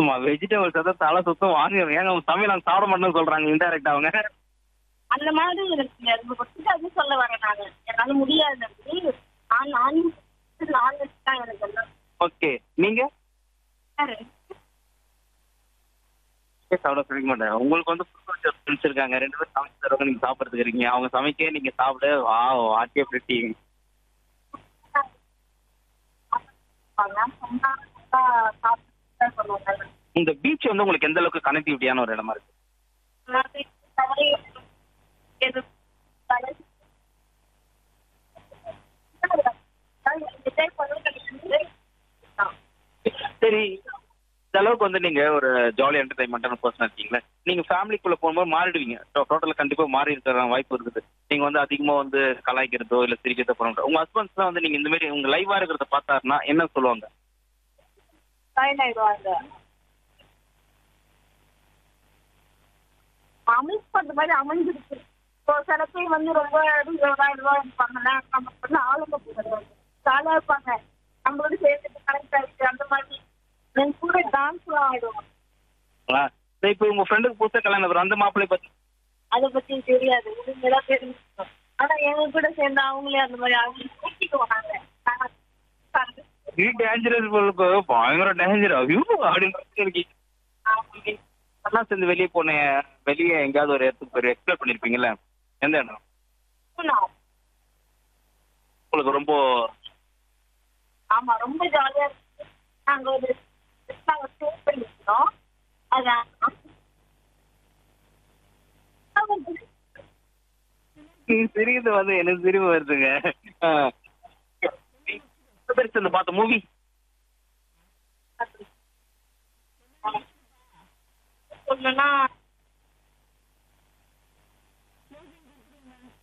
Vegetables ஏதாவது தலை சுத்தம் வாங்க ஏங்க அவங்க சமையல் நாங்க சாப்பிட மாட்டோம்னு சொல்றாங்க இன்டெரக்ட் அவங்க அந்த மாதிரி எனக்கு அது ஃபர்ஸ்ட் அது சொல்ல வரேன் நான் என்னால முடியாது நான் நான் நான்வெஜ் தான் எனக்கு எல்லாம் ஓகே நீங்க சார் சாப்பிட சொல்லிக்க மாட்டேன் உங்களுக்கு வந்து ஃப்ரெண்ட்ஸ் இருக்காங்க ரெண்டு பேரும் சமைச்சு தருவாங்க நீங்க சாப்பிடுறதுக்கு இருக்கீங்க அவங்க சமைக்க நீங்க சாப்பிட வா ஆட்டிய பிரிட்டி சொல்லுவாங்க இந்த பீச் வந்து உங்களுக்கு எந்த அளவுக்கு கனெக்டிவிட்டியான ஒரு இடமா இருக்கு சரி இந்த அளவுக்கு வந்து நீங்க ஒரு ஜாலி என்டர்டைன்மெண்டான பர்சன் இருக்கீங்களா நீங்க ஃபேமிலிக்குள்ள போகும்போது மாறிடுவீங்க டோட்டலா கண்டிப்பா மாறி இருக்கிற வாய்ப்பு இருக்குது நீங்க வந்து அதிகமா வந்து கலாய்க்கிறதோ இல்ல சிரிக்கிறதோ பண்ண முடியாது உங்க ஹஸ்பண்ட்ஸ் வந்து நீங்க இந்த மாதிரி உங்க லைவா இருக்கிறத பார்த்தாருன்னா என்ன சொல்லுவாங்க அமைச்சு பண்ற மாதிரி அமைஞ்சிருக்கு இப்போ சில பேர் வந்து ரொம்ப இதுவா இதுவா இருப்பாங்கல்ல நம்ம வந்து ஆளுங்க போடுறது ஜாலியா இருப்பாங்க நம்மளோட சேர்த்துட்டு கனெக்ட் ஆயிடுச்சு அந்த மாதிரி என் கூட டான்ஸ்லாம் ஆயிடுவோம் ஆ, சரி, இப்போ உங்க ஃப்ரெண்டுக்கு புதுசா கல்யாணம் வரும் அந்த மாப்பிள்ளை பத்தி அதை பத்தி தெரியாது இனிமேதான் தெரிஞ்சுக்கணும் ஆனா எங்க கூட சேர்ந்து அவங்களே அந்த மாதிரி அவங்க கூட்டிக்குவோம் நாங்க நாங்க இது டேஞ்சரஸ் பொருளுக்கு பயங்கர டேஞ்சர் ஐயோ அப்படின்னு இருக்கீங்க எல்லாம் சேர்ந்து வெளியே போன வெளியே எங்கேயாவது ஒரு இடத்துக்கு போய் எக்ஸ்ப்ளோர் பண்ணிருப்பீங்கல்ல எந்த இடம் ஆமா. உங்களுக்கு ரொம்ப ஆமா ரொம்ப ஜாலியா இருக்கு நாங்க ஒரு நாங்க ஸ்டே பண்ணிருக்கோம் அதான் சிரிக்கிறது வந்து எனக்கு சிரிப்பு வருதுங்க ஆ. எத்தனை பேர் சேர்ந்து பார்த்த மூவி சொல்லணும்னா